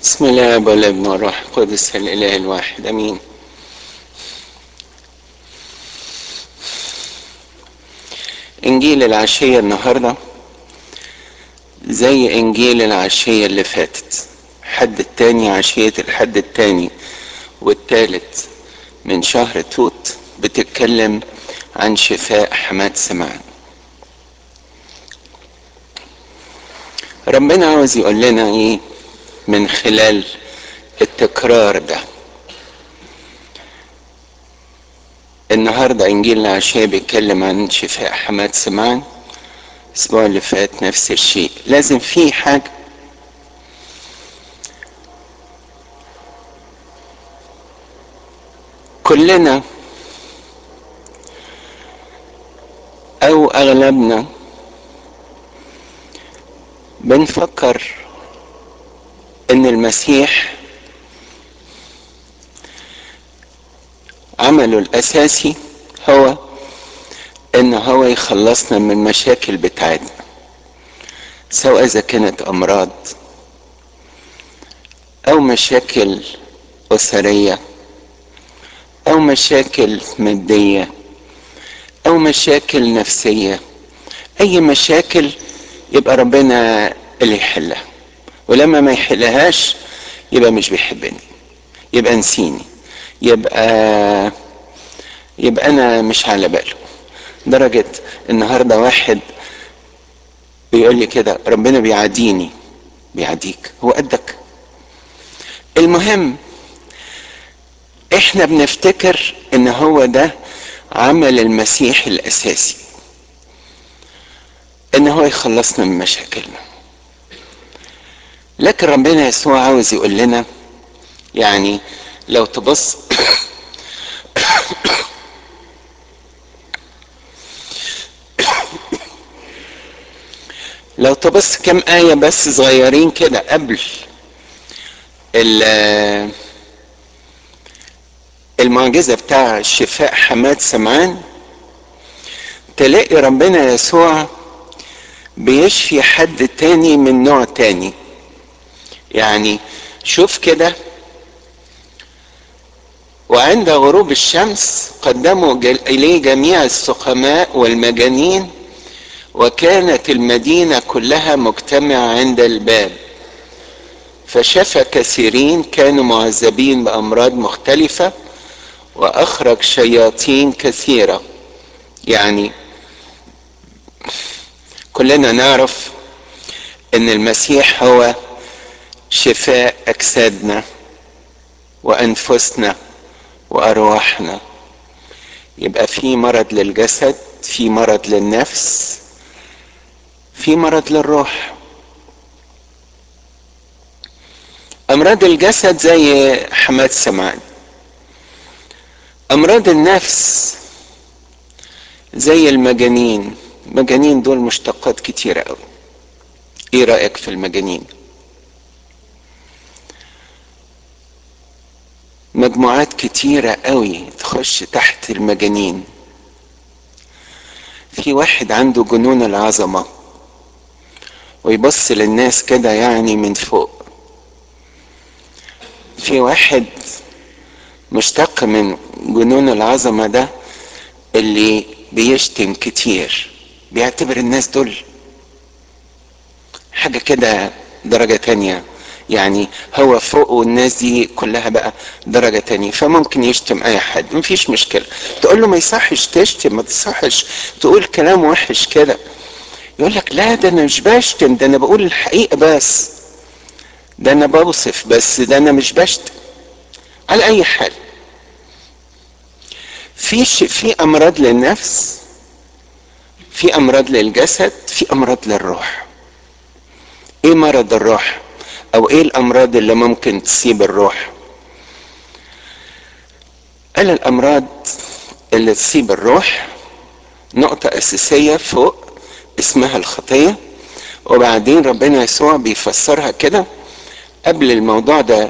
بسم الله والابن والروح القدس الاله الواحد امين انجيل العشيه النهارده زي انجيل العشيه اللي فاتت حد التاني عشيه الحد التاني والتالت من شهر توت بتتكلم عن شفاء حماد سمعان ربنا عاوز يقول لنا ايه من خلال التكرار ده النهاردة انجيل العشية بيتكلم عن شفاء حماد سمعان الاسبوع اللي فات نفس الشيء لازم في حاجة كلنا او اغلبنا بنفكر ان المسيح عمله الاساسي هو ان هو يخلصنا من المشاكل بتاعتنا سواء اذا كانت امراض او مشاكل اسريه او مشاكل ماديه او مشاكل نفسيه اي مشاكل يبقى ربنا اللي يحلها ولما ما يحلهاش يبقى مش بيحبني يبقى نسيني يبقى يبقى انا مش على باله درجة النهاردة واحد بيقول لي كده ربنا بيعاديني بيعاديك هو قدك المهم احنا بنفتكر ان هو ده عمل المسيح الاساسي ان هو يخلصنا من مشاكلنا لكن ربنا يسوع عاوز يقول لنا يعني لو تبص لو تبص كم آية بس صغيرين كده قبل المعجزة بتاع شفاء حماد سمعان تلاقي ربنا يسوع بيشفي حد تاني من نوع تاني يعني شوف كده وعند غروب الشمس قدموا إليه جميع السقماء والمجانين وكانت المدينة كلها مجتمعة عند الباب فشفى كثيرين كانوا معذبين بأمراض مختلفة وأخرج شياطين كثيرة يعني كلنا نعرف ان المسيح هو شفاء اجسادنا وانفسنا وارواحنا يبقى في مرض للجسد في مرض للنفس في مرض للروح امراض الجسد زي حماد سمعان امراض النفس زي المجانين المجانين دول مشتقات كتيرة قوي ايه رأيك في المجانين مجموعات كتيرة قوي تخش تحت المجانين في واحد عنده جنون العظمة ويبص للناس كده يعني من فوق في واحد مشتق من جنون العظمة ده اللي بيشتم كتير بيعتبر الناس دول حاجة كده درجة تانية يعني هو فوق والناس دي كلها بقى درجة تانية فممكن يشتم اي حد مفيش مشكلة تقول له ما يصحش تشتم ما تصحش تقول كلام وحش كده يقول لك لا ده انا مش بشتم ده انا بقول الحقيقة بس ده انا بوصف بس ده انا مش بشتم على اي حال في في امراض للنفس في امراض للجسد في امراض للروح ايه مرض الروح او ايه الامراض اللي ممكن تصيب الروح قال الامراض اللي تصيب الروح نقطة اساسية فوق اسمها الخطية وبعدين ربنا يسوع بيفسرها كده قبل الموضوع ده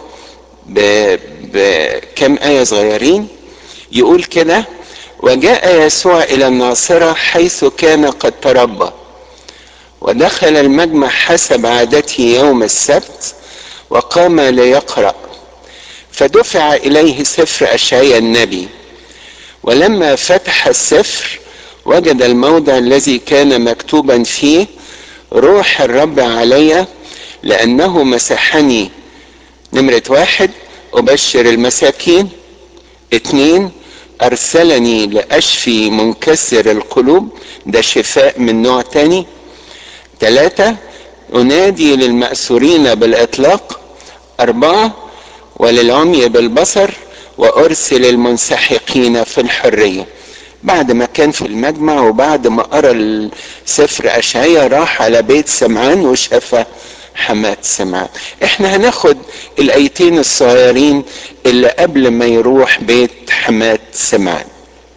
بكم آية صغيرين يقول كده وجاء يسوع إلى الناصرة حيث كان قد تربى ودخل المجمع حسب عادته يوم السبت وقام ليقرأ فدفع إليه سفر أشعياء النبي ولما فتح السفر وجد الموضع الذي كان مكتوبا فيه روح الرب علي لأنه مسحني نمرة واحد أبشر المساكين اتنين أرسلني لأشفي منكسر القلوب ده شفاء من نوع تاني تلاتة أنادي للمأسورين بالإطلاق أربعة وللعمي بالبصر وأرسل المنسحقين في الحرية بعد ما كان في المجمع وبعد ما قرا سفر أشعية راح على بيت سمعان وشفى حماة سمعان احنا هناخد الايتين الصغيرين اللي قبل ما يروح بيت حماة سمعان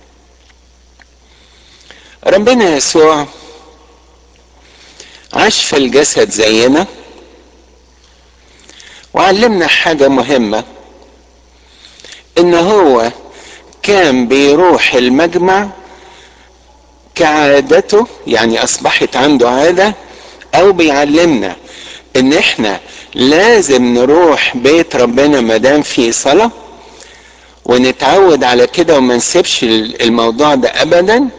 ربنا يسوع عاش في الجسد زينا وعلمنا حاجة مهمة ان هو كان بيروح المجمع كعادته يعني اصبحت عنده عادة او بيعلمنا ان احنا لازم نروح بيت ربنا مدام في صلاة ونتعود على كده وما نسيبش الموضوع ده ابدا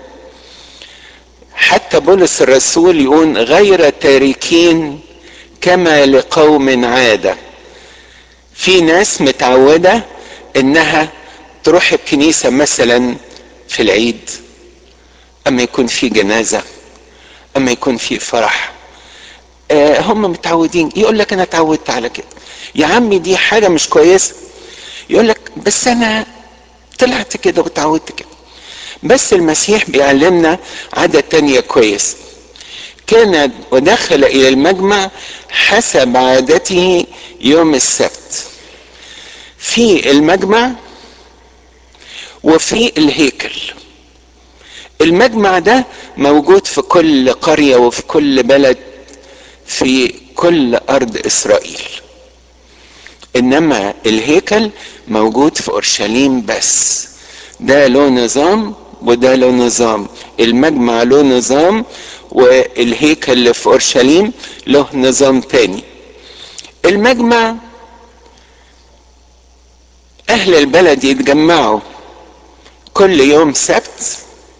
حتى بولس الرسول يقول غير تاركين كما لقوم عادة في ناس متعودة انها تروح الكنيسة مثلا في العيد اما يكون في جنازة اما يكون في فرح آه هم متعودين يقول لك انا اتعودت على كده يا عمي دي حاجة مش كويسة يقول لك بس انا طلعت كده وتعودت كده بس المسيح بيعلمنا عادة تانية كويس كان ودخل الى المجمع حسب عادته يوم السبت في المجمع وفي الهيكل المجمع ده موجود في كل قرية وفي كل بلد في كل ارض اسرائيل انما الهيكل موجود في اورشليم بس ده له نظام وده له نظام المجمع له نظام والهيكل اللي في اورشليم له نظام تاني المجمع اهل البلد يتجمعوا كل يوم سبت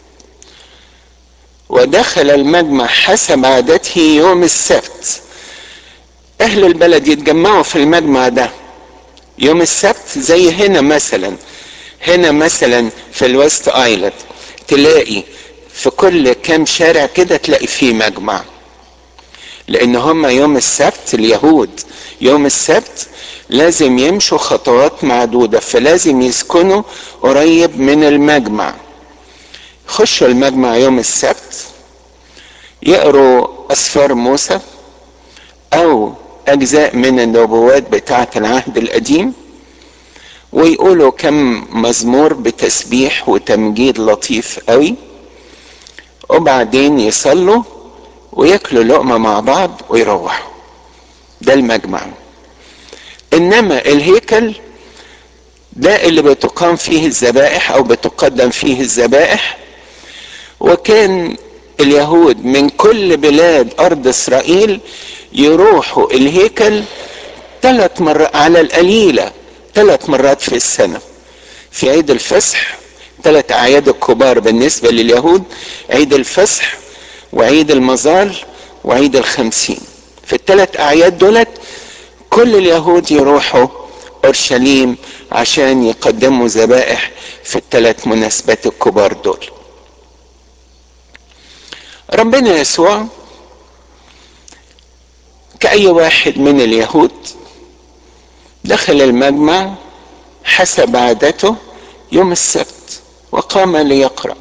ودخل المجمع حسب عادته يوم السبت اهل البلد يتجمعوا في المجمع ده يوم السبت زي هنا مثلا هنا مثلا في الويست ايلاند تلاقي في كل كام شارع كده تلاقي فيه مجمع لان هم يوم السبت اليهود يوم السبت لازم يمشوا خطوات معدودة فلازم يسكنوا قريب من المجمع خشوا المجمع يوم السبت يقروا اسفار موسى او اجزاء من النبوات بتاعة العهد القديم ويقولوا كم مزمور بتسبيح وتمجيد لطيف قوي وبعدين يصلوا وياكلوا لقمة مع بعض ويروحوا ده المجمع انما الهيكل ده اللي بتقام فيه الذبائح او بتقدم فيه الذبائح وكان اليهود من كل بلاد ارض اسرائيل يروحوا الهيكل ثلاث مرات على القليله ثلاث مرات في السنه في عيد الفصح ثلاث اعياد الكبار بالنسبه لليهود عيد الفصح وعيد المظال وعيد الخمسين في الثلاث اعياد دولت كل اليهود يروحوا اورشليم عشان يقدموا ذبائح في الثلاث مناسبات الكبار دول ربنا يسوع كأي واحد من اليهود دخل المجمع حسب عادته يوم السبت وقام ليقرأ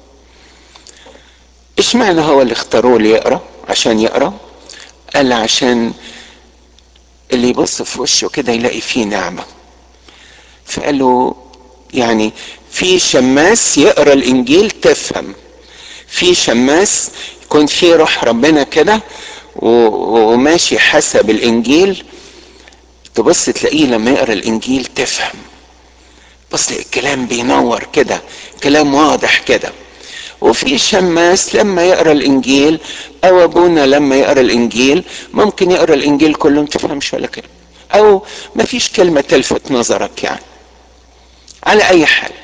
ايش معنى هو اللي اختاروه ليقرأ عشان يقرأ قال عشان اللي يبص في وشه كده يلاقي فيه نعمة فقال له يعني في شماس يقرا الانجيل تفهم في شماس يكون في روح ربنا كده وماشي حسب الانجيل تبص تلاقيه لما يقرا الانجيل تفهم بص الكلام بينور كده كلام واضح كده وفي شماس لما يقرا الانجيل او ابونا لما يقرا الانجيل ممكن يقرا الانجيل كله ما تفهمش ولا كلمه او مفيش كلمة تلفت نظرك يعني على اي حال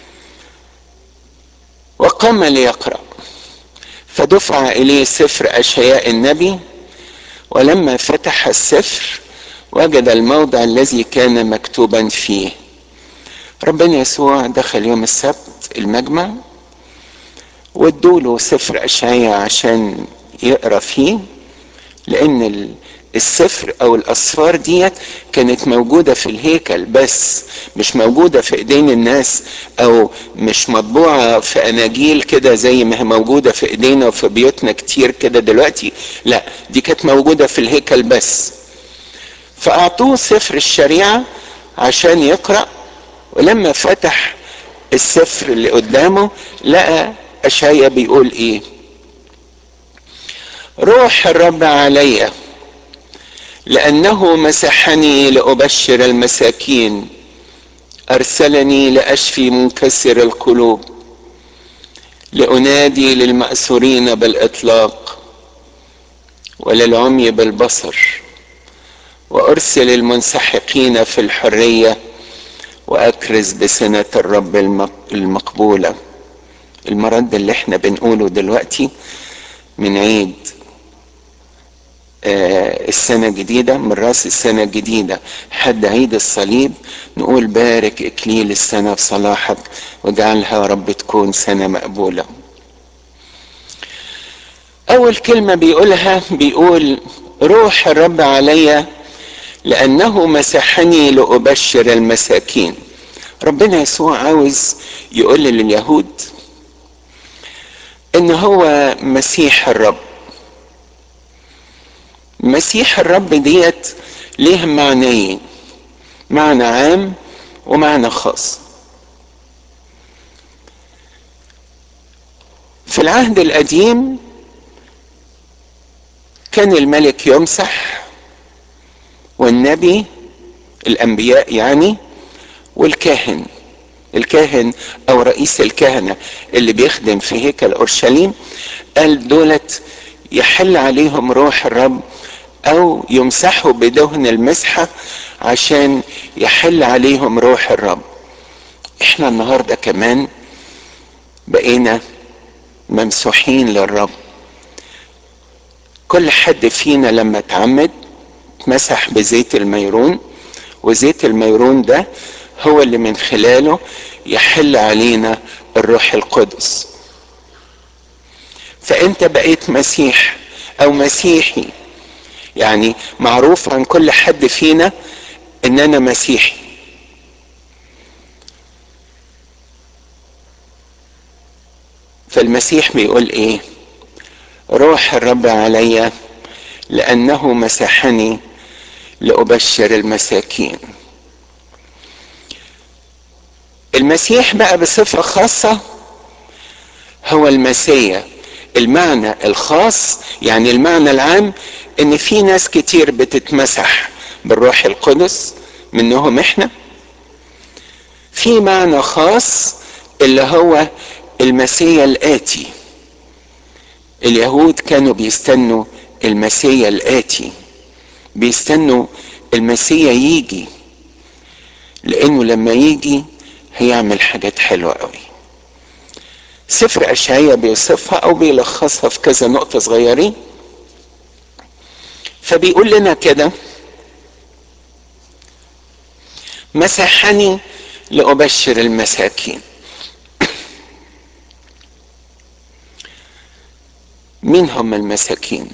وقام ليقرأ فدفع اليه سفر اشياء النبي ولما فتح السفر وجد الموضع الذي كان مكتوبا فيه ربنا يسوع دخل يوم السبت المجمع وادوله سفر اشعياء عشان يقرا فيه لان السفر او الاسفار ديت كانت موجودة في الهيكل بس مش موجودة في ايدين الناس او مش مطبوعة في اناجيل كده زي ما هي موجودة في ايدينا وفي بيوتنا كتير كده دلوقتي لا دي كانت موجودة في الهيكل بس فاعطوه سفر الشريعة عشان يقرأ ولما فتح السفر اللي قدامه لقى اشعيا بيقول ايه روح الرب علي لانه مسحني لابشر المساكين ارسلني لاشفي منكسر القلوب لانادي للماسورين بالاطلاق وللعمي بالبصر وارسل المنسحقين في الحريه واكرز بسنه الرب المقبوله المرض اللي احنا بنقوله دلوقتي من عيد آه السنة الجديدة من راس السنة الجديدة حد عيد الصليب نقول بارك إكليل السنة بصلاحك واجعلها يا رب تكون سنة مقبولة أول كلمة بيقولها بيقول روح الرب علي لأنه مسحني لأبشر المساكين ربنا يسوع عاوز يقول لليهود ان هو مسيح الرب مسيح الرب ديت ليه معنيين معنى عام ومعنى خاص في العهد القديم كان الملك يمسح والنبي الانبياء يعني والكاهن الكاهن او رئيس الكهنة اللي بيخدم في هيكل اورشليم قال دولت يحل عليهم روح الرب او يمسحوا بدهن المسحة عشان يحل عليهم روح الرب احنا النهاردة كمان بقينا ممسوحين للرب كل حد فينا لما اتعمد مسح بزيت الميرون وزيت الميرون ده هو اللي من خلاله يحل علينا الروح القدس فانت بقيت مسيح او مسيحي يعني معروف عن كل حد فينا ان انا مسيحي فالمسيح بيقول ايه روح الرب علي لانه مسحني لابشر المساكين المسيح بقى بصفة خاصة هو المسيا المعنى الخاص يعني المعنى العام ان في ناس كتير بتتمسح بالروح القدس منهم احنا في معنى خاص اللي هو المسيا الآتي اليهود كانوا بيستنوا المسيا الآتي بيستنوا المسيا يجي لانه لما يجي هيعمل حاجات حلوة قوي سفر أشعية بيوصفها أو بيلخصها في كذا نقطة صغيرين فبيقول لنا كده مسحني لأبشر المساكين مين هم المساكين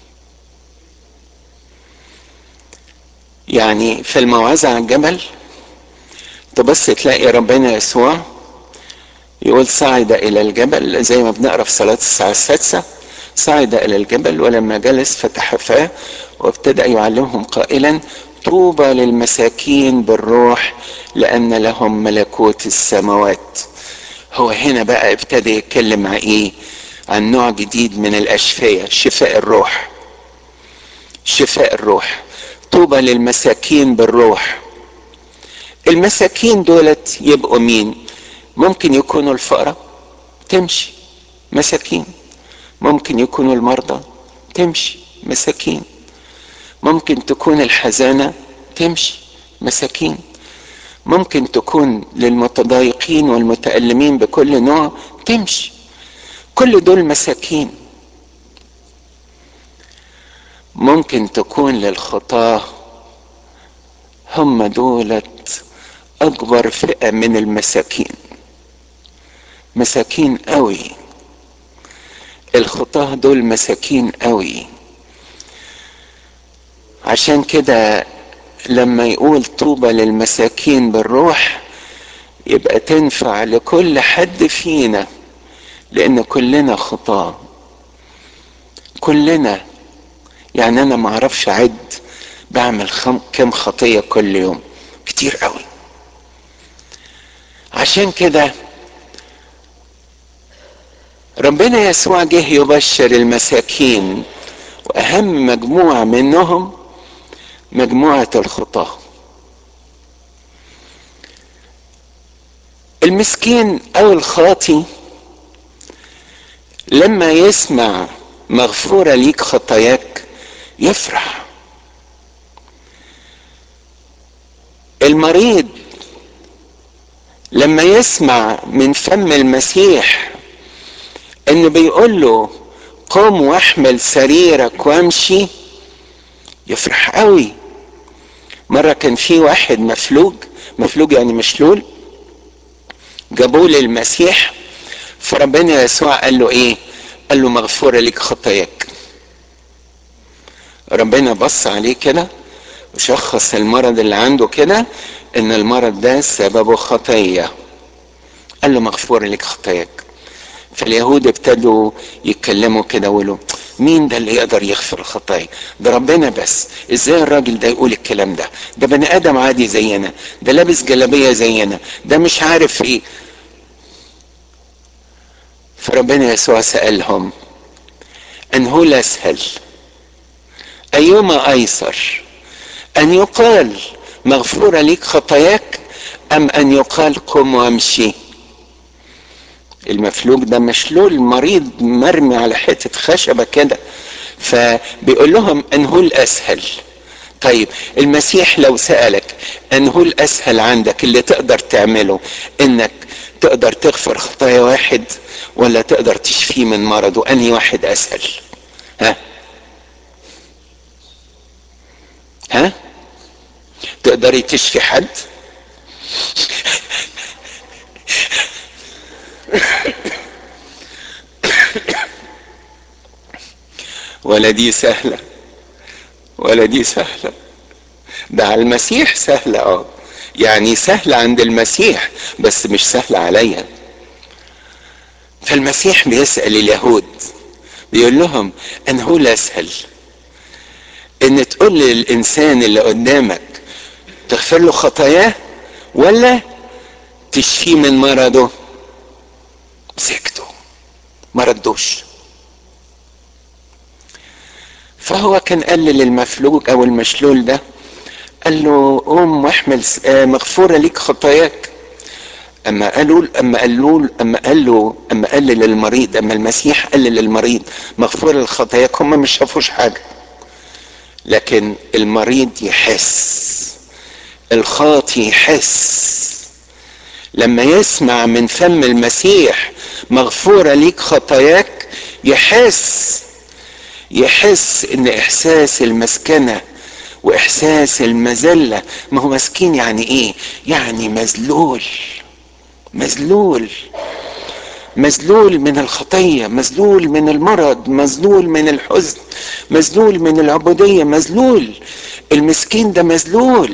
يعني في الموعظة على الجبل تبص تلاقي ربنا يسوع يقول صعد الى الجبل زي ما بنقرا في صلاه الساعه السادسه صعد الى الجبل ولما جلس فتح فاه وابتدا يعلمهم قائلا طوبى للمساكين بالروح لان لهم ملكوت السماوات هو هنا بقى ابتدى يتكلم عن ايه عن نوع جديد من الاشفية شفاء الروح شفاء الروح طوبى للمساكين بالروح المساكين دولت يبقوا مين ممكن يكونوا الفقراء تمشي مساكين ممكن يكونوا المرضى تمشي مساكين ممكن تكون الحزانة تمشي مساكين ممكن تكون للمتضايقين والمتألمين بكل نوع تمشي كل دول مساكين ممكن تكون للخطاة هم دولت أكبر فئة من المساكين مساكين قوي الخطاة دول مساكين قوي عشان كده لما يقول طوبى للمساكين بالروح يبقى تنفع لكل حد فينا لان كلنا خطاة كلنا يعني انا ما اعرفش اعد بعمل خم... كم خطية كل يوم كتير قوي عشان كده ربنا يسوع جه يبشر المساكين واهم مجموعة منهم مجموعة الخطاة المسكين او الخاطي لما يسمع مغفورة ليك خطاياك يفرح المريض لما يسمع من فم المسيح انه بيقول له قم واحمل سريرك وامشي يفرح قوي مرة كان في واحد مفلوج مفلوج يعني مشلول جابوه للمسيح فربنا يسوع قال له ايه قال له مغفورة لك خطاياك ربنا بص عليه كده وشخص المرض اللي عنده كده ان المرض ده سببه خطية قال له مغفورة لك خطاياك فاليهود ابتدوا يتكلموا كده ويقولوا مين ده اللي يقدر يغفر الخطايا ده ربنا بس ازاي الراجل ده يقول الكلام ده ده بني ادم عادي زينا ده لابس جلابيه زينا ده مش عارف ايه فربنا يسوع سالهم ان هو الاسهل ايما ايسر ان يقال مغفوره ليك خطاياك ام ان يقال قم وامشي المفلوج ده مشلول مريض مرمي على حته خشبه كده فبيقول لهم ان هو الاسهل طيب المسيح لو سالك ان هو الاسهل عندك اللي تقدر تعمله انك تقدر تغفر خطايا واحد ولا تقدر تشفيه من مرضه انهي واحد اسهل ها ها تقدري تشفي حد ولا دي سهلة ولا دي سهلة ده على المسيح سهلة اه يعني سهلة عند المسيح بس مش سهلة عليا فالمسيح بيسأل اليهود بيقول لهم ان هو الاسهل ان تقول للانسان اللي قدامك تغفر له خطاياه ولا تشفيه من مرضه سكتوا ما ردوش فهو كان قال للمفلوج او المشلول ده قال له قوم واحمل مغفورة ليك خطاياك اما قالوا اما قالوا اما قال له اما قال للمريض اما المسيح قال للمريض مغفورة لخطاياك هم مش شافوش حاجة لكن المريض يحس الخاطي يحس لما يسمع من فم المسيح مغفورة ليك خطاياك يحس يحس ان احساس المسكنة واحساس المذلة ما هو مسكين يعني ايه يعني مذلول مذلول مذلول من الخطية مذلول من المرض مذلول من الحزن مذلول من العبودية مذلول المسكين ده مذلول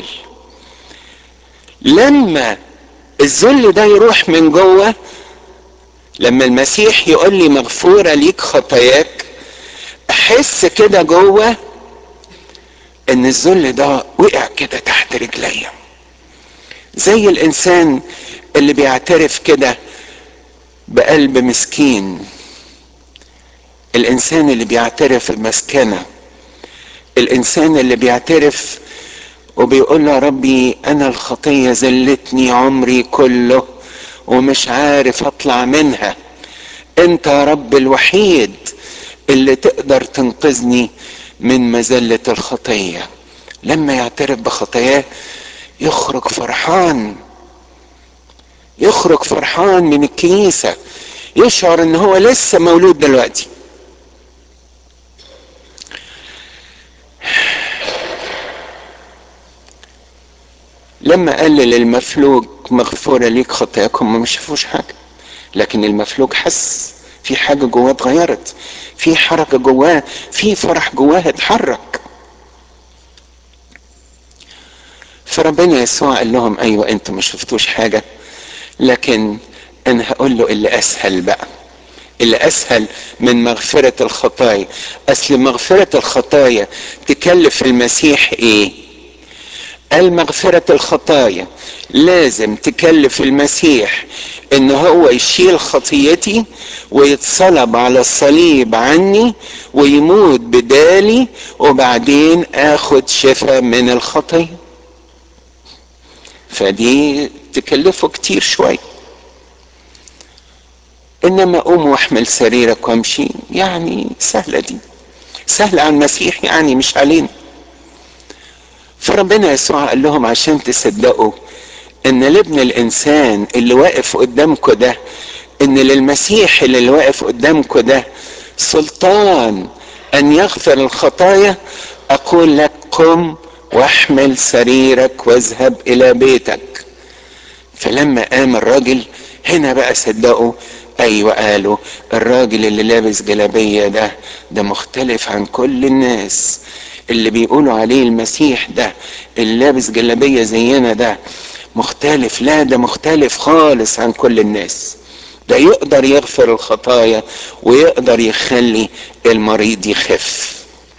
لما الذل ده يروح من جوه لما المسيح يقول لي مغفورة ليك خطاياك احس كده جوه ان الذل ده وقع كده تحت رجليا زي الانسان اللي بيعترف كده بقلب مسكين الانسان اللي بيعترف بمسكنه الانسان اللي بيعترف وبيقول له ربي انا الخطيه زلتني عمري كله ومش عارف اطلع منها انت يا رب الوحيد اللي تقدر تنقذني من مذله الخطيه لما يعترف بخطاياه يخرج فرحان يخرج فرحان من الكنيسة يشعر ان هو لسه مولود دلوقتي لما قال للمفلوج مغفورة ليك خطاياكم ما شافوش حاجة لكن المفلوج حس في حاجة جواه اتغيرت في حركة جواه في فرح جواه اتحرك فربنا يسوع قال لهم ايوه انتوا ما شفتوش حاجة لكن انا هقول له اللي اسهل بقى اللي اسهل من مغفرة الخطايا اصل مغفرة الخطايا تكلف المسيح ايه قال مغفرة الخطايا لازم تكلف المسيح ان هو يشيل خطيتي ويتصلب على الصليب عني ويموت بدالي وبعدين اخد شفاء من الخطيه فدي تكلفه كتير شوي انما قوم واحمل سريرك وامشي يعني سهله دي سهله على المسيح يعني مش علينا فربنا يسوع قال لهم عشان تصدقوا ان لابن الانسان اللي واقف قدامكم ده ان للمسيح اللي واقف قدامكم ده سلطان ان يغفر الخطايا اقول لك قم واحمل سريرك واذهب الى بيتك فلما قام الراجل هنا بقى صدقوا ايوه قالوا الراجل اللي لابس جلابيه ده ده مختلف عن كل الناس اللي بيقولوا عليه المسيح ده اللي لابس جلابيه زينا ده مختلف لا ده مختلف خالص عن كل الناس ده يقدر يغفر الخطايا ويقدر يخلي المريض يخف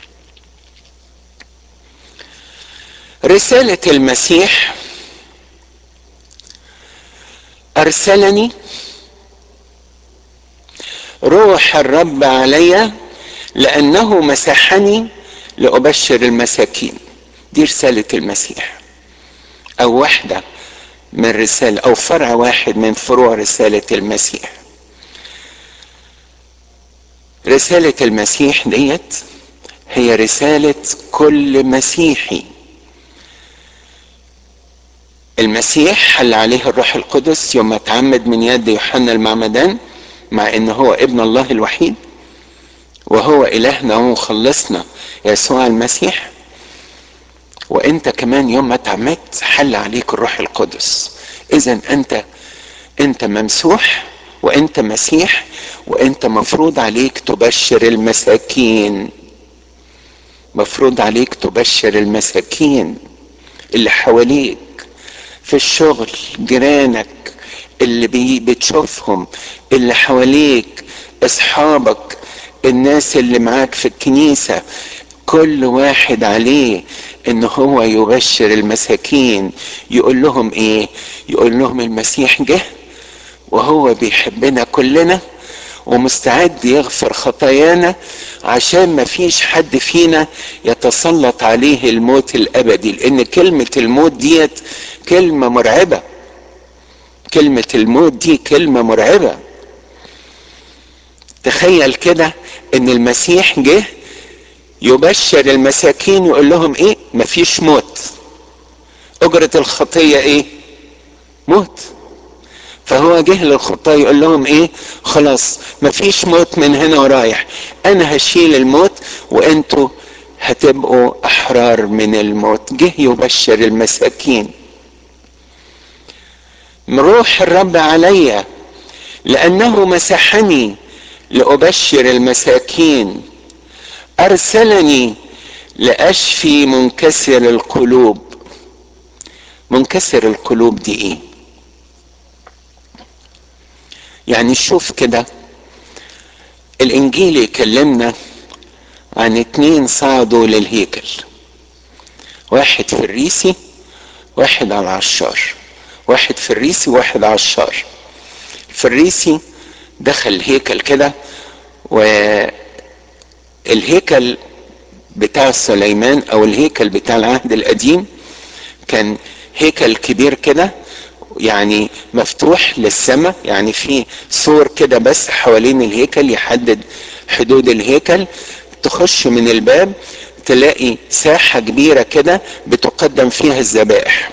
رسالة المسيح أرسلني روح الرب علي لأنه مسحني لأبشر المساكين دي رسالة المسيح أو واحدة من رسالة أو فرع واحد من فروع رسالة المسيح رسالة المسيح ديت هي رسالة كل مسيحي المسيح حل عليه الروح القدس يوم اتعمد من يد يوحنا المعمدان مع ان هو ابن الله الوحيد وهو الهنا ومخلصنا يسوع المسيح وانت كمان يوم ما اتعمدت حل عليك الروح القدس اذا انت انت ممسوح وانت مسيح وانت مفروض عليك تبشر المساكين مفروض عليك تبشر المساكين اللي حواليك في الشغل جيرانك اللي بي بتشوفهم اللي حواليك اصحابك الناس اللي معاك في الكنيسة كل واحد عليه ان هو يبشر المساكين يقول لهم ايه يقول لهم المسيح جه وهو بيحبنا كلنا ومستعد يغفر خطايانا عشان ما فيش حد فينا يتسلط عليه الموت الابدي لان كلمة الموت ديت كلمة مرعبة كلمة الموت دي كلمة مرعبة تخيل كده ان المسيح جه يبشر المساكين يقول لهم ايه مفيش موت اجرة الخطية ايه موت فهو جه للخطاة يقول لهم ايه خلاص مفيش موت من هنا ورايح انا هشيل الموت وانتوا هتبقوا احرار من الموت جه يبشر المساكين روح الرب علي لانه مسحني لابشر المساكين ارسلني لاشفي منكسر القلوب منكسر القلوب دي ايه يعني شوف كده الانجيل يكلمنا عن اتنين صعدوا للهيكل واحد فريسي واحد على العشار واحد فريسي وواحد عشار الفريسي دخل الهيكل كده والهيكل بتاع سليمان او الهيكل بتاع العهد القديم كان هيكل كبير كده يعني مفتوح للسماء يعني في سور كده بس حوالين الهيكل يحدد حدود الهيكل تخش من الباب تلاقي ساحة كبيرة كده بتقدم فيها الذبائح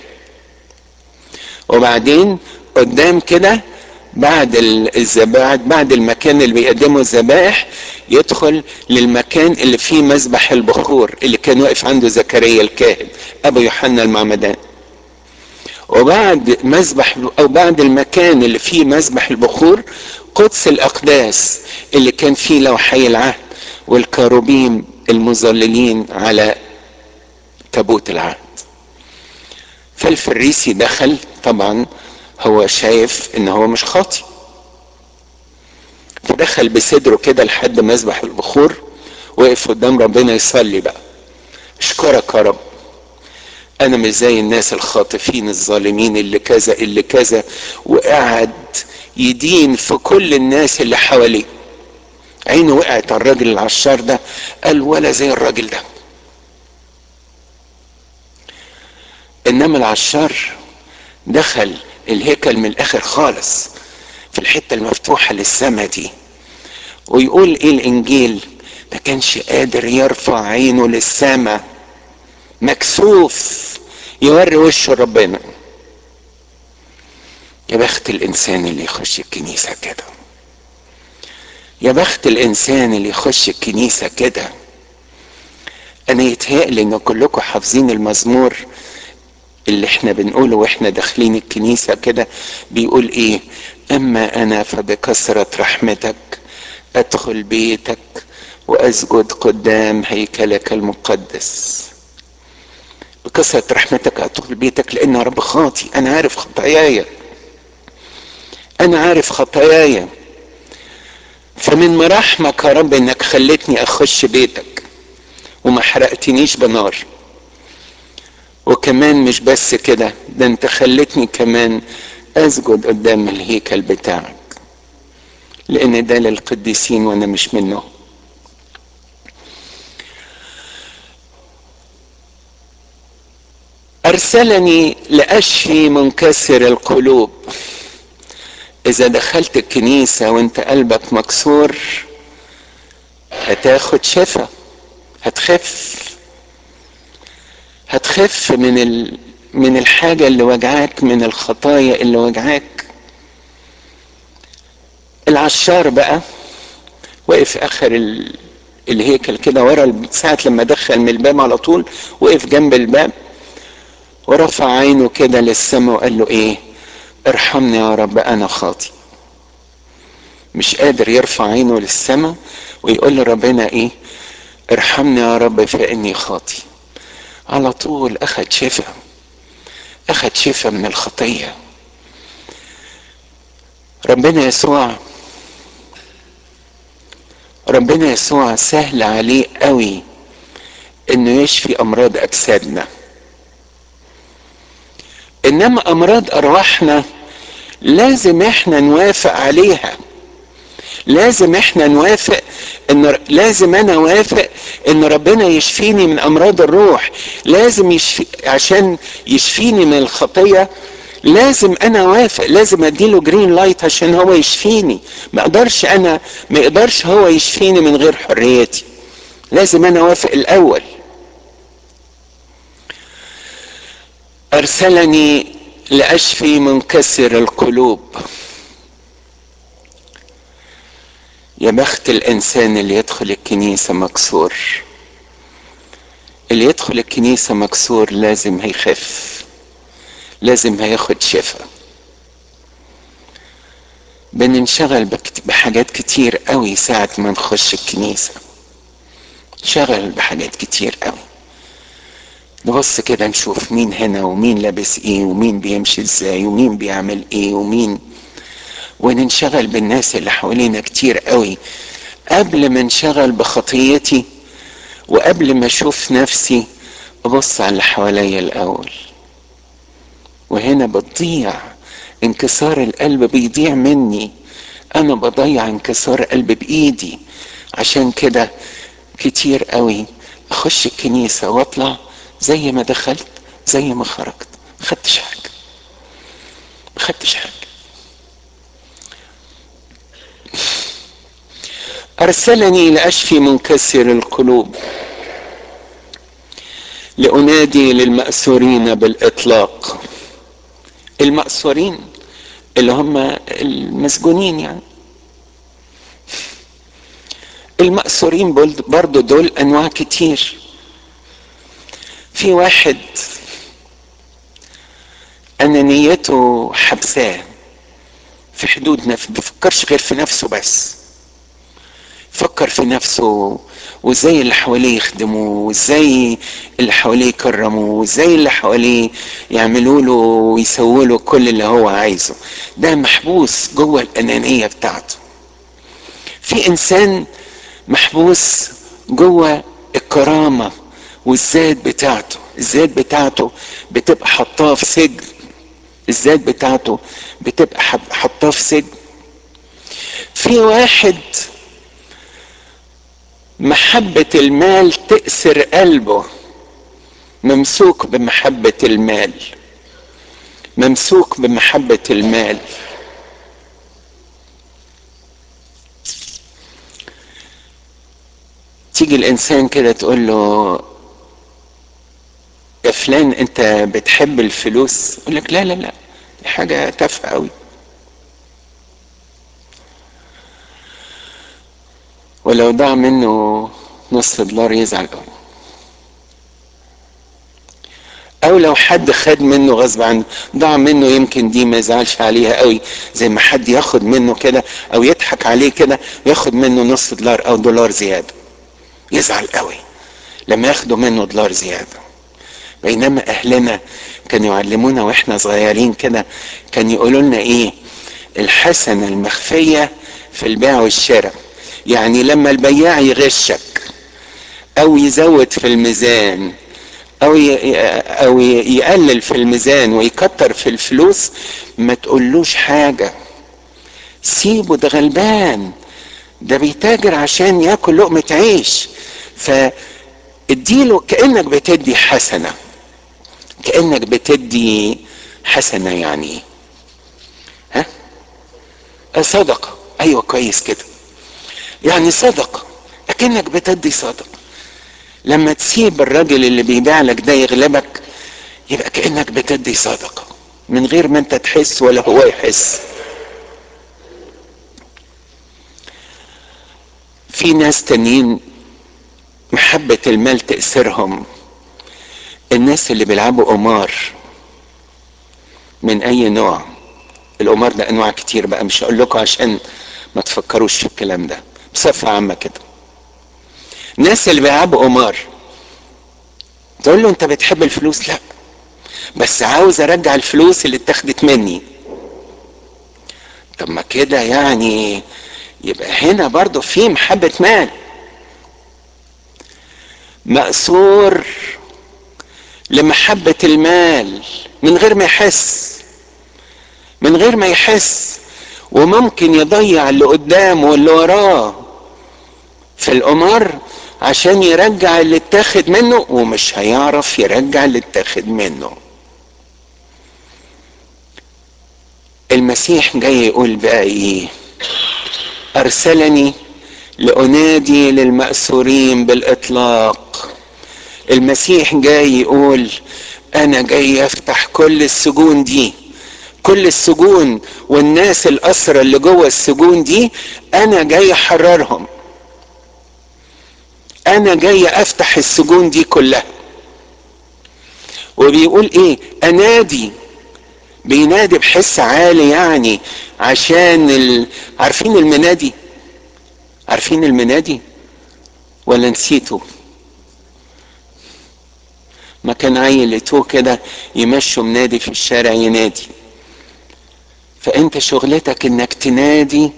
وبعدين قدام كده بعد الذبائح بعد المكان اللي بيقدموا الذبائح يدخل للمكان اللي فيه مذبح البخور اللي كان واقف عنده زكريا الكاهن ابو يوحنا المعمدان وبعد مذبح او بعد المكان اللي فيه مذبح البخور قدس الاقداس اللي كان فيه لوحي العهد والكروبيم المظللين على تابوت العهد فالفريسي دخل طبعا هو شايف ان هو مش خاطي فدخل بصدره كده لحد مذبح البخور وقف قدام ربنا يصلي بقى اشكرك يا رب انا مش زي الناس الخاطفين الظالمين اللي كذا اللي كذا وقعد يدين في كل الناس اللي حواليه عينه وقعت على الراجل العشار ده قال ولا زي الراجل ده انما العشار دخل الهيكل من الاخر خالص في الحته المفتوحه للسما دي ويقول ايه الانجيل ما كانش قادر يرفع عينه للسما مكسوف يوري وشه ربنا يا بخت الانسان اللي يخش الكنيسه كده يا بخت الانسان اللي يخش الكنيسه كده انا يتهيألي ان كلكم حافظين المزمور اللي احنا بنقوله واحنا داخلين الكنيسة كده بيقول ايه اما انا فبكثرة رحمتك ادخل بيتك واسجد قدام هيكلك المقدس بكثرة رحمتك ادخل بيتك لان يا رب خاطي انا عارف خطاياي انا عارف خطاياي فمن مراحمك يا رب انك خلتني اخش بيتك وما حرقتنيش بنار وكمان مش بس كده ده انت خلتني كمان اسجد قدام الهيكل بتاعك لان ده للقديسين وانا مش منهم ارسلني لاشفي منكسر القلوب اذا دخلت الكنيسة وانت قلبك مكسور هتاخد شفا هتخف هتخف من ال... من الحاجة اللي وجعاك من الخطايا اللي وجعاك العشار بقى وقف اخر ال... الهيكل كده ورا ساعة لما دخل من الباب على طول وقف جنب الباب ورفع عينه كده للسماء وقال له ايه ارحمني يا رب انا خاطي مش قادر يرفع عينه للسماء ويقول لربنا ايه ارحمني يا رب فاني خاطي على طول اخد شفاء اخد شفاء من الخطيه ربنا يسوع ربنا يسوع سهل عليه قوي انه يشفي امراض اجسادنا انما امراض ارواحنا لازم احنا نوافق عليها لازم احنا نوافق ان لازم انا اوافق ان ربنا يشفيني من امراض الروح لازم يشفي عشان يشفيني من الخطيه لازم انا اوافق لازم اديله جرين لايت عشان هو يشفيني ما اقدرش انا ما يقدرش هو يشفيني من غير حريتي لازم انا اوافق الاول ارسلني لاشفي منكسر القلوب يا بخت الانسان اللي يدخل الكنيسه مكسور اللي يدخل الكنيسه مكسور لازم هيخف لازم هياخد شفاء بننشغل بحاجات كتير قوي ساعة ما نخش الكنيسة شغل بحاجات كتير قوي نبص كده نشوف مين هنا ومين لابس ايه ومين بيمشي ازاي ومين بيعمل ايه ومين وننشغل بالناس اللي حوالينا كتير قوي قبل ما انشغل بخطيتي وقبل ما اشوف نفسي ابص على اللي حواليا الاول وهنا بتضيع انكسار القلب بيضيع مني انا بضيع انكسار قلب بايدي عشان كده كتير قوي اخش الكنيسة واطلع زي ما دخلت زي ما خرجت ما خدتش حاجة ما خدتش حاجة ارسلني لاشفي منكسر القلوب لأنادي للمأسورين بالإطلاق المأسورين اللي هم المسجونين يعني المأسورين برضو دول أنواع كتير في واحد أنانيته حبساه في حدود نفسه بيفكرش غير في نفسه بس فكر في نفسه وازاي اللي حواليه يخدموه وازاي اللي حواليه يكرموه وازاي اللي حواليه يعملوا له ويسووا له كل اللي هو عايزه ده محبوس جوه الانانيه بتاعته في انسان محبوس جوه الكرامه والذات بتاعته الذات بتاعته بتبقى حطاه في سجن الذات بتاعته بتبقى حطاه في سجن في واحد محبة المال تأسر قلبه ممسوك بمحبة المال ممسوك بمحبة المال تيجي الإنسان كده تقول له يا فلان أنت بتحب الفلوس يقول لك لا لا لا دي حاجة تافهة أوي ولو ضاع منه نص دولار يزعل قوي او لو حد خد منه غصب عنه ضاع منه يمكن دي ما يزعلش عليها قوي زي ما حد ياخد منه كده او يضحك عليه كده وياخد منه نص دولار او دولار زياده يزعل قوي لما ياخدوا منه دولار زياده بينما اهلنا كانوا يعلمونا واحنا صغيرين كده كان يقولوا لنا ايه الحسنه المخفيه في البيع والشراء يعني لما البياع يغشك او يزود في الميزان او او يقلل في الميزان ويكتر في الفلوس ما تقولوش حاجه سيبه ده غلبان ده بيتاجر عشان ياكل لقمه عيش فاديله كانك بتدي حسنه كانك بتدي حسنه يعني ها صدقه ايوه كويس كده يعني صدقه اكنك بتدي صدقه لما تسيب الراجل اللي بيبيع لك ده يغلبك يبقى كانك بتدي صدقه من غير ما انت تحس ولا هو يحس في ناس تانيين محبة المال تأثيرهم الناس اللي بيلعبوا قمار من أي نوع القمار ده أنواع كتير بقى مش هقول لكم عشان ما تفكروش في الكلام ده بصفة عامة كده الناس اللي بيلعبوا قمار تقول له انت بتحب الفلوس لا بس عاوز ارجع الفلوس اللي اتاخدت مني طب ما كده يعني يبقى هنا برضو في محبة مال مأسور لمحبة المال من غير ما يحس من غير ما يحس وممكن يضيع اللي قدامه واللي وراه في القمار عشان يرجع اللي اتاخد منه ومش هيعرف يرجع اللي اتاخد منه المسيح جاي يقول بقى ايه ارسلني لانادي للمأسورين بالاطلاق المسيح جاي يقول انا جاي افتح كل السجون دي كل السجون والناس الاسرى اللي جوه السجون دي انا جاي احررهم انا جاي افتح السجون دي كلها وبيقول ايه انادي بينادي بحس عالي يعني عشان ال... عارفين المنادي عارفين المنادي ولا نسيتوا ما كان عيل لقيتوه كده يمشوا منادي في الشارع ينادي فانت شغلتك انك تنادي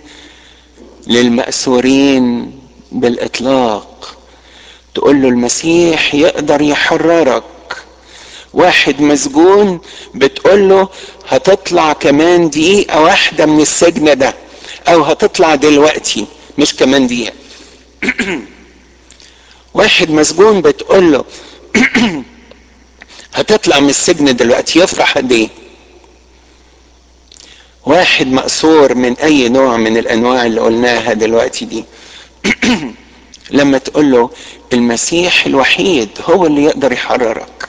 للمأسورين بالاطلاق تقول له المسيح يقدر يحررك واحد مسجون بتقول له هتطلع كمان دقيقة واحدة من السجن ده او هتطلع دلوقتي مش كمان دقيقة واحد مسجون بتقول له هتطلع من السجن دلوقتي يفرح قد ايه واحد مأسور من اي نوع من الانواع اللي قلناها دلوقتي دي لما تقول له المسيح الوحيد هو اللي يقدر يحررك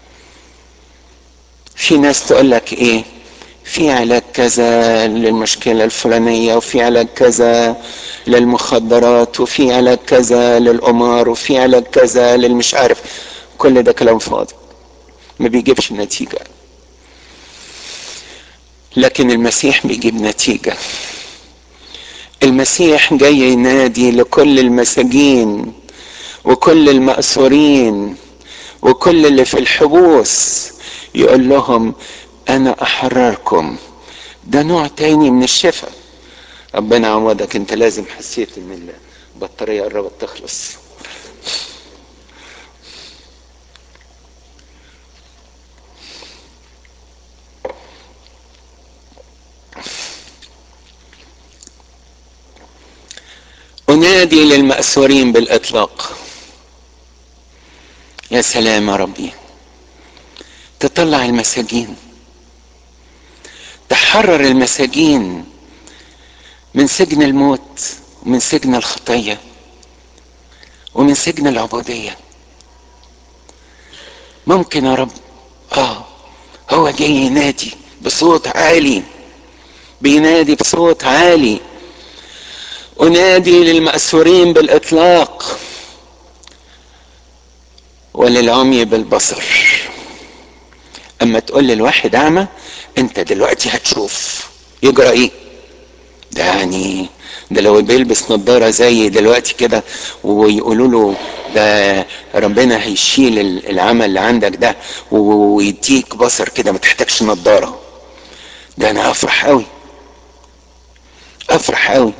في ناس تقول لك ايه في علاج كذا للمشكلة الفلانية وفي علاج كذا للمخدرات وفي علاج كذا للقمار وفي علاج كذا للمش عارف كل ده كلام فاضي ما بيجيبش نتيجة لكن المسيح بيجيب نتيجة المسيح جاي ينادي لكل المساجين وكل المأسورين وكل اللي في الحبوس يقول لهم انا احرركم ده نوع تاني من الشفاء ربنا عوضك انت لازم حسيت ان البطارية قربت تخلص انادي للمأسورين بالاطلاق يا سلام يا ربي تطلع المساجين تحرر المساجين من سجن الموت ومن سجن الخطية ومن سجن العبودية ممكن يا رب اه هو جاي ينادي بصوت عالي بينادي بصوت عالي انادي للمأسورين بالاطلاق وللعمي بالبصر اما تقول للواحد اعمى انت دلوقتي هتشوف يجرى ايه ده يعني ده لو بيلبس نظارة زي دلوقتي كده ويقولوا له ده ربنا هيشيل العمى اللي عندك ده ويديك بصر كده ما تحتاجش نظارة ده انا افرح قوي افرح قوي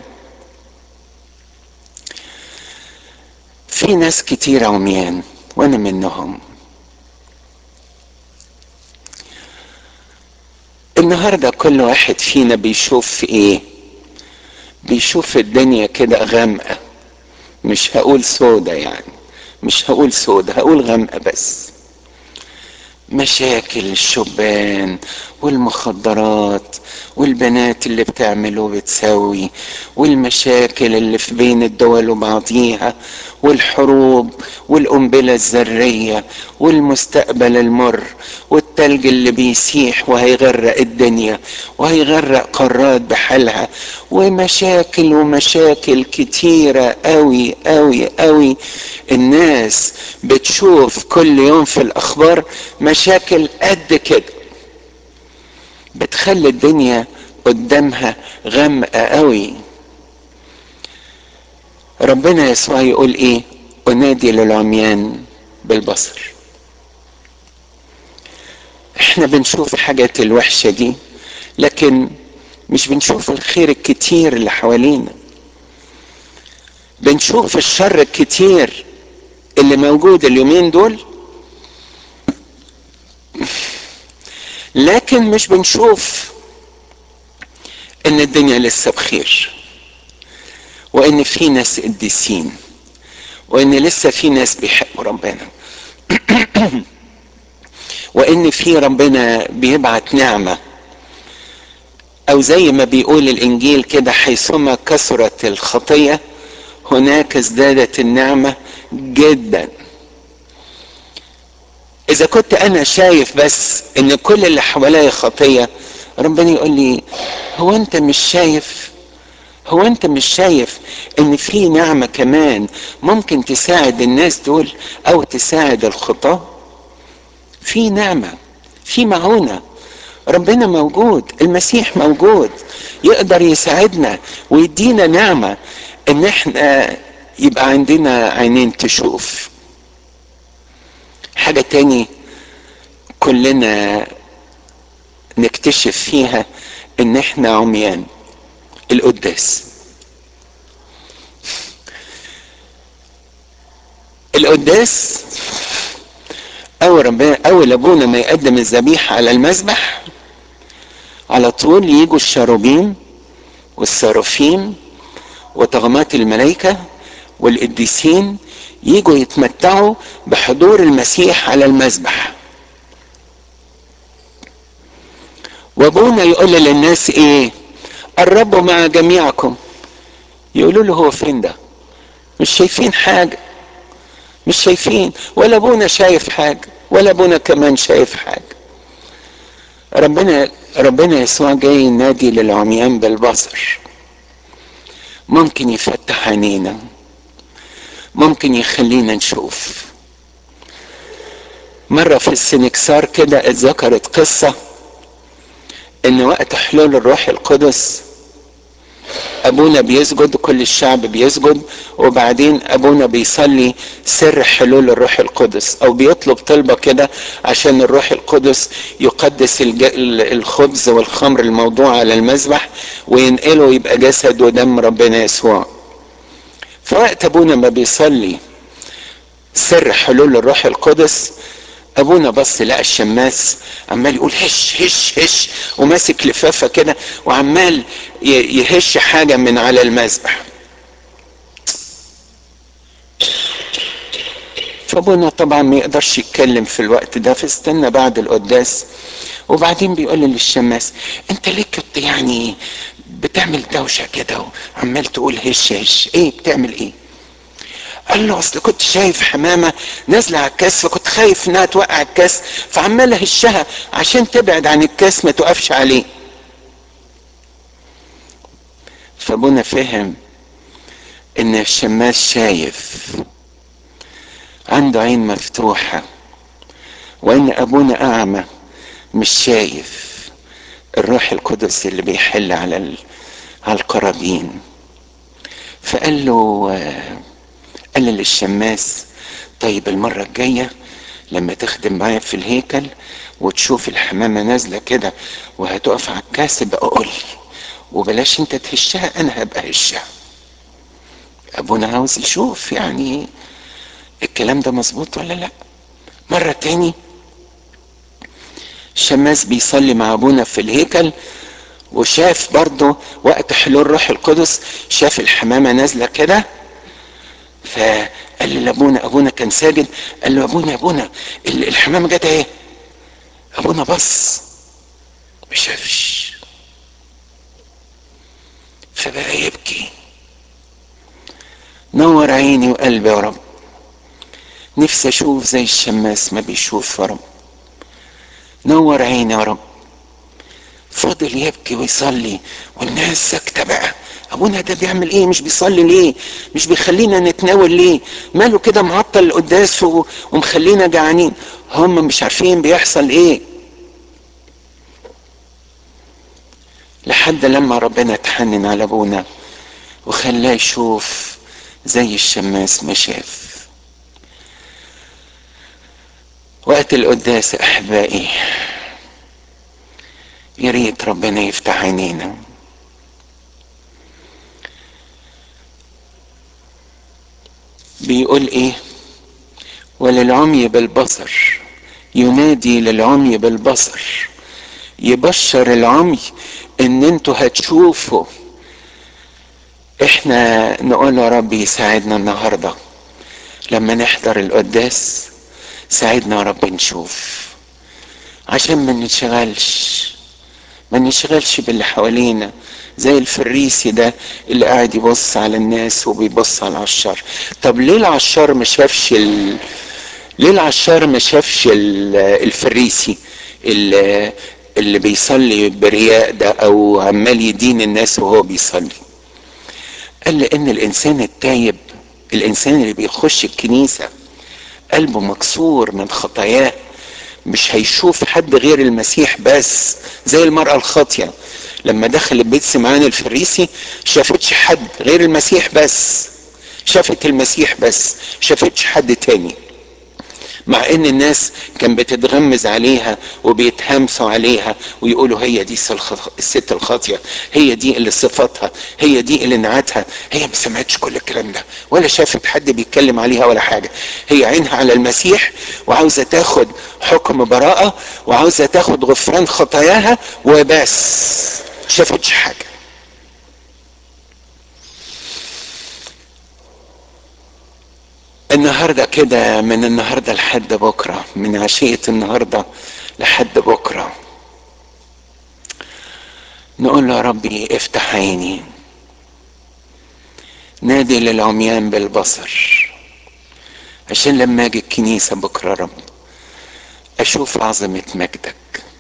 في ناس كتير عميان وانا منهم النهارده كل واحد فينا بيشوف في ايه بيشوف الدنيا كده غامقه مش هقول سودة يعني مش هقول سودة هقول غامقه بس مشاكل الشبان والمخدرات والبنات اللي بتعمل وبتسوي والمشاكل اللي في بين الدول وبعضيها والحروب والقنبلة الذرية والمستقبل المر والتلج اللي بيسيح وهيغرق الدنيا وهيغرق قارات بحالها ومشاكل ومشاكل كتيرة قوي قوي قوي الناس بتشوف كل يوم في الأخبار مشاكل قد كده بتخلي الدنيا قدامها غامقة قوي ربنا يسوع يقول ايه انادي للعميان بالبصر احنا بنشوف الحاجات الوحشة دي لكن مش بنشوف الخير الكتير اللي حوالينا بنشوف الشر الكتير اللي موجود اليومين دول لكن مش بنشوف ان الدنيا لسه بخير وان في ناس قديسين وان لسه في ناس بيحبوا ربنا وان في ربنا بيبعت نعمة او زي ما بيقول الانجيل كده حيثما كثرت الخطية هناك ازدادت النعمة جدا اذا كنت انا شايف بس ان كل اللي حواليا خطية ربنا يقول لي هو انت مش شايف هو انت مش شايف ان في نعمة كمان ممكن تساعد الناس دول او تساعد الخطاة في نعمة في معونة ربنا موجود المسيح موجود يقدر يساعدنا ويدينا نعمة ان احنا يبقى عندنا عينين تشوف حاجة تاني كلنا نكتشف فيها ان احنا عميان القداس القداس اول ربنا اول ابونا ما يقدم الذبيحه على المذبح على طول يجوا الشاروبيم والصرافيم وطغمات الملائكه والقديسين يجوا يتمتعوا بحضور المسيح على المذبح وابونا يقول للناس ايه الرب مع جميعكم يقولوا له هو فين ده مش شايفين حاجة مش شايفين ولا ابونا شايف حاجة ولا ابونا كمان شايف حاجة ربنا ربنا يسوع جاي ينادي للعميان بالبصر ممكن يفتح عينينا ممكن يخلينا نشوف مرة في السنكسار كده اتذكرت قصة ان وقت حلول الروح القدس ابونا بيسجد كل الشعب بيسجد وبعدين ابونا بيصلي سر حلول الروح القدس او بيطلب طلبة كده عشان الروح القدس يقدس الخبز والخمر الموضوع على المذبح وينقله يبقى جسد ودم ربنا يسوع فوقت ابونا ما بيصلي سر حلول الروح القدس ابونا بص لقى الشماس عمال يقول هش هش هش وماسك لفافه كده وعمال يهش حاجه من على المذبح فابونا طبعا ما يقدرش يتكلم في الوقت ده فاستنى بعد القداس وبعدين بيقول للشماس انت ليه كنت يعني بتعمل دوشه كده وعمال تقول هش هش ايه بتعمل ايه قال له اصل كنت شايف حمامه نازله على الكاس فكنت خايف انها توقع الكاس فعمال اهشها عشان تبعد عن الكاس ما توقفش عليه فابونا فهم ان الشماس شايف عنده عين مفتوحه وان ابونا اعمى مش شايف الروح القدس اللي بيحل على على القرابين فقال له قال للشماس طيب المرة الجاية لما تخدم معايا في الهيكل وتشوف الحمامة نازلة كده وهتقف على الكاس بقى قول لي وبلاش انت تهشها انا هبقى هشها ابونا عاوز يشوف يعني الكلام ده مظبوط ولا لا مرة تاني الشماس بيصلي مع ابونا في الهيكل وشاف برضه وقت حلول روح القدس شاف الحمامة نازلة كده فقال لابونا ابونا كان ساجد قال له ابونا ابونا الحمامه جت اهي ابونا بص ما شافش فبقى يبكي نور عيني وقلبي يا رب نفسي اشوف زي الشماس ما بيشوف يا رب نور عيني يا رب فضل يبكي ويصلي والناس ساكته بقى ابونا ده بيعمل ايه مش بيصلي ليه مش بيخلينا نتناول ليه ماله كده معطل القداس ومخلينا جعانين هم مش عارفين بيحصل ايه لحد لما ربنا اتحنن على ابونا وخلاه يشوف زي الشماس ما شاف وقت القداس احبائي يا ريت ربنا يفتح عينينا بيقول ايه وللعمي بالبصر ينادي للعمي بالبصر يبشر العمي ان انتوا هتشوفوا احنا نقول يا رب يساعدنا النهارده لما نحضر القداس ساعدنا يا رب نشوف عشان ما ننشغلش ما ننشغلش باللي حوالينا زي الفريسي ده اللي قاعد يبص على الناس وبيبص على العشار طب ليه العشار ما شافش ال... ليه العشار ما شافش ال... الفريسي اللي... اللي بيصلي برياء ده او عمال يدين الناس وهو بيصلي قال لان الانسان التايب الانسان اللي بيخش الكنيسه قلبه مكسور من خطاياه مش هيشوف حد غير المسيح بس زي المرأة الخاطية لما دخل بيت سمعان الفريسي شافتش حد غير المسيح بس شافت المسيح بس شافتش حد تاني مع ان الناس كان بتتغمز عليها وبيتهمسوا عليها ويقولوا هي دي الست الخاطيه هي دي اللي صفاتها هي دي اللي نعتها هي ما سمعتش كل الكلام ده ولا شافت حد بيتكلم عليها ولا حاجه هي عينها على المسيح وعاوزه تاخد حكم براءه وعاوزه تاخد غفران خطاياها وبس شافتش حاجه النهارده كده من النهارده لحد بكره من عشيه النهارده لحد بكره نقول له يا ربي افتح عيني نادي للعميان بالبصر عشان لما اجي الكنيسة بكرة رب اشوف عظمة مجدك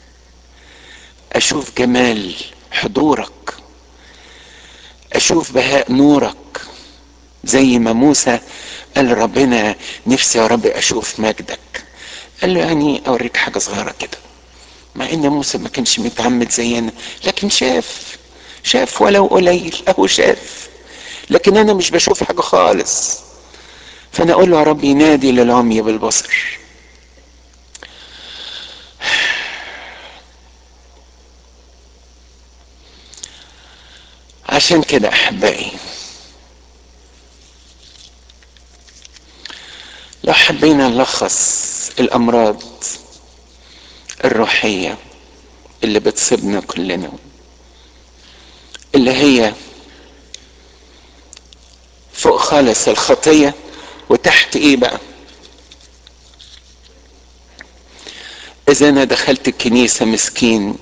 اشوف جمال حضورك اشوف بهاء نورك زي ما موسى قال ربنا نفسي يا رب اشوف مجدك قال له يعني اوريك حاجة صغيرة كده مع ان موسى ما كانش متعمد زينا لكن شاف شاف ولو قليل اهو شاف لكن انا مش بشوف حاجة خالص فانا اقول له يا رب ينادي للعمي بالبصر عشان كده احبائي لو حبينا نلخص الامراض الروحيه اللي بتصيبنا كلنا اللي هي فوق خالص الخطيه وتحت ايه بقى اذا انا دخلت الكنيسه مسكين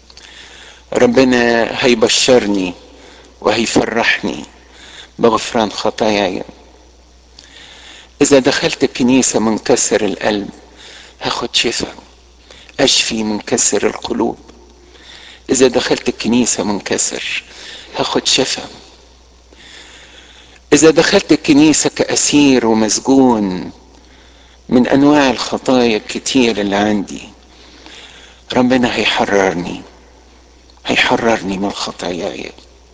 ربنا هيبشرني وهيفرحني بغفران خطاياي اذا دخلت الكنيسه منكسر القلب هاخد شفاء اشفي منكسر القلوب اذا دخلت الكنيسه منكسر هاخد شفاء اذا دخلت الكنيسه كاسير ومسجون من انواع الخطايا الكتير اللي عندي ربنا هيحررني هيحررني من خطاياي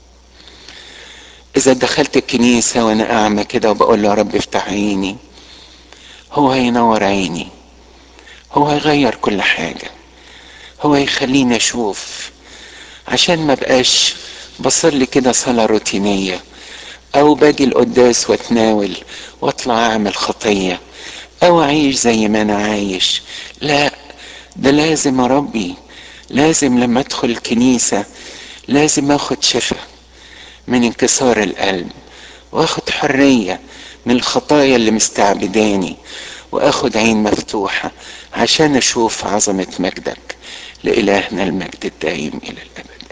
اذا دخلت الكنيسه وانا اعمى كده وبقول له يا رب افتح عيني هو هينور عيني هو هيغير كل حاجه هو هيخليني اشوف عشان ما بقاش بصلي كده صلاه روتينيه او باجي القداس واتناول واطلع اعمل خطيه او اعيش زي ما انا عايش لا ده لازم اربي لازم لما ادخل الكنيسه لازم اخد شفاء من انكسار القلب واخد حريه من الخطايا اللي مستعبداني واخد عين مفتوحه عشان اشوف عظمه مجدك لالهنا المجد الدائم الى الابد